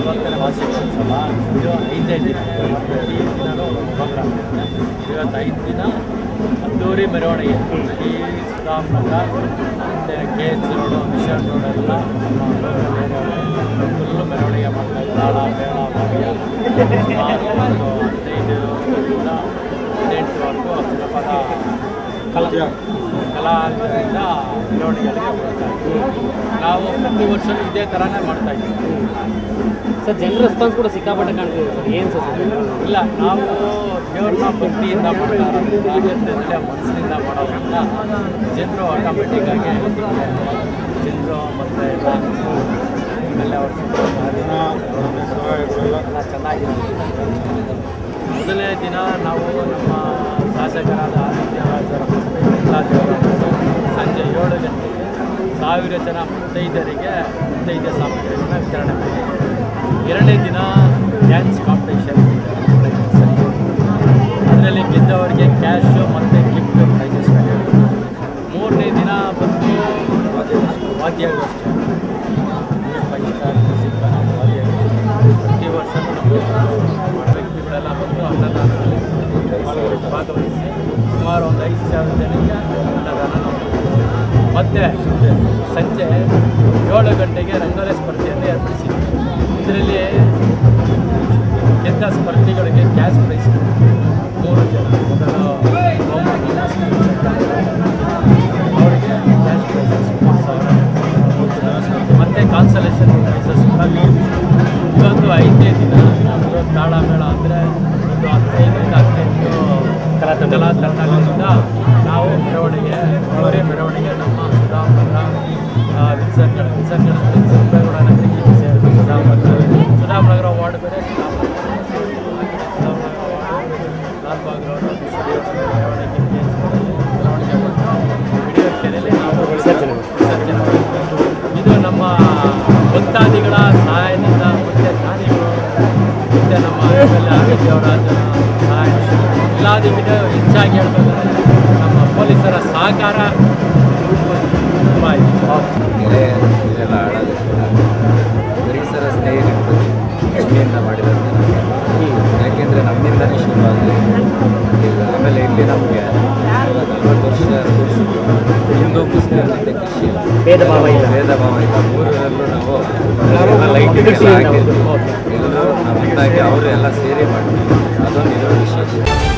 ನಲವತ್ತನೇ ವಾರ್ಷಿಕೋತ್ಸವ ಇದು ಐದೇ ದಿನ ಪ್ರತಿ ದಿನವೂ ಪ್ರೋಗ್ರಾಮ್ ಇರುತ್ತೆ ಇವತ್ತು ಐದು ದಿನ ಅದ್ದೂರಿ ಮೆರವಣಿಗೆ ಈ ಸುಧಾಮನಗರ ಮತ್ತು ಕೆ ಎಚ್ ರೋಡು ಮಿಷನ್ ರೋಡೆಲ್ಲ ನಮ್ಮ ಲೋಕಲ್ ಏರಿಯಾದಲ್ಲಿ ಫುಲ್ಲು ಮೆರವಣಿಗೆ ಮಾಡ್ತಾ ಇದ್ದಾರೆ ತಾಳ ಮೇಳ ಭಾಗ್ಯ ಸುಮಾರು ಒಂದು ಹದಿನೈದರಿಂದ ಹದಿನೆಂಟುವರೆಗೂ ಜನಪದ ಕಲಾ ಕಲಾವಿದರಿಂದ ಮೆರವಣಿಗೆಗಳಿಗೆ ಬರ್ತಾ ಇದ್ದೀವಿ ನಾವು ಪ್ರತಿ ವರ್ಷ ಇದೇ ಥರನೇ ಮಾಡ್ತಾ ಇದ್ದೀವಿ ಸರ್ ಜನರ ರೆಸ್ಪಾನ್ಸ್ ಕೂಡ ಸಿಕ್ಕಾಪಟ್ಟೆ ಕಾಣ್ತಿದೆ ಸರ್ ಏನು ಸರ್ ಇಲ್ಲ ನಾವು ದೇವ್ರನ್ನ ಭಕ್ತಿಯಿಂದ ಮಾಡ್ತಾ ಇರೋದ್ರಿಂದ ಜೊತೆಯಲ್ಲೇ ಮನಸ್ಸಿನಿಂದ ಮಾಡೋದ್ರಿಂದ ಜನರು ಆಟೋಮೆಟಿಕ್ಕಾಗಿ ಜನರು ಮತ್ತು ಎಲ್ಲ ಆಮೇಲೆ ಅವ್ರ ಎಲ್ಲ ಚೆನ್ನಾಗಿರುತ್ತೆ ಮೊದಲನೇ ದಿನ ನಾವು ನಮ್ಮ ಶಾಸಕರಾದ ಆದಿತ್ಯರಾಜರ ಎಲ್ಲ ದೇವರನ್ನು ಸಂಜೆ ಏಳು ಗಂಟೆಗೆ ಸಾವಿರ ಜನ ಮುತ್ತೈದರಿಗೆ ಮುತ್ತೈದೆ ಸಾಮಗ್ರಿಗಳನ್ನ ವಿತರಣೆ ಮಾಡಿದ್ದೀವಿ ಎರಡನೇ ದಿನ ಡ್ಯಾನ್ಸ್ ಕಾಂಪಿಟೇಷನ್ ಅದರಲ್ಲಿ ಗೆದ್ದವರಿಗೆ ಕ್ಯಾಶು ಮತ್ತು ಗಿಫ್ಟ್ ಪ್ರೈಸಸ್ ಮೂರನೇ ದಿನ ಬಂದು ವಾದ್ಯಗೋಷ್ಠಿ ಫೈವ್ ಸ್ಟಾರ್ ಮ್ಯೂಸಿಕ್ ವಾದ್ಯಗೋಷ್ಠಿ ಪ್ರತಿ ವರ್ಷ ವ್ಯಕ್ತಿಗಳೆಲ್ಲ ಬಂದು ಅನ್ನದಾನದಲ್ಲಿ ಭಾಗವಹಿಸಿ ಸುಮಾರು ಒಂದು ಐದು ಸಾವಿರ ಜನಕ್ಕೆ ಅನ್ನದಾನ ನಾವು ಮತ್ತೆ ಸಂಜೆ ಏಳು ಗಂಟೆಗೆ ರಂಗೋಲಿ ಸ್ಪರ್ಧೆಯನ್ನು ಏರ್ಪಡಿಸಿದ್ವಿ ಇದರಲ್ಲಿ ಗೆದ್ದ ಸ್ಪರ್ಧಿಗಳಿಗೆ ಕ್ಯಾಶ್ ಪ್ರೈಸ್ ಮೂರು ಜನ ಮೊದಲು ಬಹುಮಾನ ಅವರಿಗೆ ಕ್ಯಾಶ್ ಪ್ರೈಸಸ್ ಮೂರು ಸಾವಿರ ಮತ್ತು ಕಾನ್ಸಲೇಷನ್ ಪ್ರೈಸಸ್ ಕೂಡ ಇವತ್ತು ಐದನೇ ದಿನ ನಮ್ಮದು ತಾಳಮೇಳ ಅಂದರೆ ಒಂದು ಹದಿನೈದರಿಂದ ಹದಿನೆಂಟು ಕಲಾ ಕಲಾ ತಂಡಗಳಿಂದ ನಾವು ಮೆರವಣಿಗೆ ಅವರೇ ಮೆರವಣಿಗೆ ನಮ್ಮ ಸುಧಾಮರ ವಿಲ್ಸನ್ಗಳ ವಿಲ್ಸನ್ಗಳ ಸುಬ್ಬೇಗೌಡ ನಗರಿಗೆ ಸೇರಿದ ಸುಧಾಮರ ಸುಧಾಮನಗರ ವಾರ್ಡ್ ಬೇರೆ ಸುಧಾಮನಗರ ವಾರ್ಡ್ ಲಾಲ್ಬಾಗ್ ರೋಡ್ ಮೆರವಣಿಗೆ ಮೆರವಣಿಗೆ ಮಾಡಿ ಹಿಡಿಯಕೆರೆಯಲ್ಲಿ ನಾವು ವಿಸರ್ಜನೆ ವಿಸರ್ಜನೆ ಮಾಡ್ತೀವಿ. ಇದು ನಮ್ಮ ಭಕ್ತಾದಿಗಳ ಸಹಾಯದಿಂದ ಮತ್ತು ದಾನಿಗಳು ಮತ್ತು ನಮ್ಮ ಎಲ್ಲ ದೇವರಾಜನ ಸಹಾಯ ಎಲ್ಲದಕ್ಕಿಂತ ಹೆಚ್ಚಾಗಿ ಹೇಳ್ಬೇಕಂದ್ರೆ ನಮ್ಮ ಪೊಲೀಸರ ಸಹಕಾರ ತುಂಬ ಇದೆ ಗೆರೆ ಇದೆಲ್ಲ ಆಡೋದಕ್ಕಿಂತ ಪರಿಸರ ಸ್ನೇಹಿತರು ಖುಷಿಯಿಂದ ಮಾಡಿರೋದು ಯಾಕೆಂದರೆ ನಮ್ಮಿಂದನೇ ಶುರುವಾಗಿದೆ ಈಗ ಆಮೇಲೆ ಇಲ್ಲಿ ನಮಗೆ ನಲ್ವತ್ತು ವರ್ಷ ಹಿಂದೂ ಮುಸ್ಲಿಂ ಮತ್ತು ಕ್ರಿಶ್ಚಿಯನ್ ಭೇದ ಭಾವ ಇಲ್ಲ. ಭೇದ ಭಾವ ಇಲ್ಲ ಮೂರರಲ್ಲೂ ನಾವು ನಾವು ಲೈಟ್ ಖುಷಿಯಿಂದ ಹಾಕಿ ಹೌದು. ಎಲ್ಲರೂ ನಾವು ಒಂದಾಗಿ ಅವರು ಎಲ್ಲ ಸೇರಿ ಮಾಡ್ತೀವಿ ಅದೊಂದು ಇದರ ವಿಶೇಷ